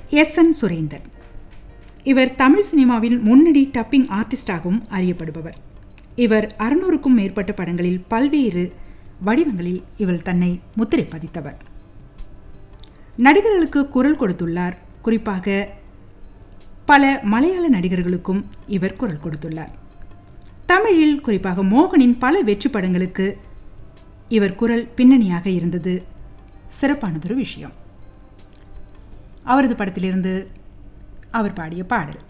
S N Surender இவர் தமிழ் சினிமாவின் முன்னணி டப்பிங் ஆர்டிஸ்டாகவும் அறியப்படுபவர் இவர் அறுநூறுக்கும் மேற்பட்ட படங்களில் பல்வேறு வடிவங்களில் இவர் தன்னை முத்திரை பதித்தவர் நடிகர்களுக்கு குரல் கொடுத்துள்ளார் குறிப்பாக பல மலையாள நடிகர்களுக்கும் இவர் குரல் கொடுத்துள்ளார் தமிழில் குறிப்பாக மோகனின் பல வெற்றி படங்களுக்கு இவர் குரல் பின்னணியாக இருந்தது சிறப்பானதொரு விஷயம் அவரது படத்திலிருந்து அவர் பாடிய பாடல்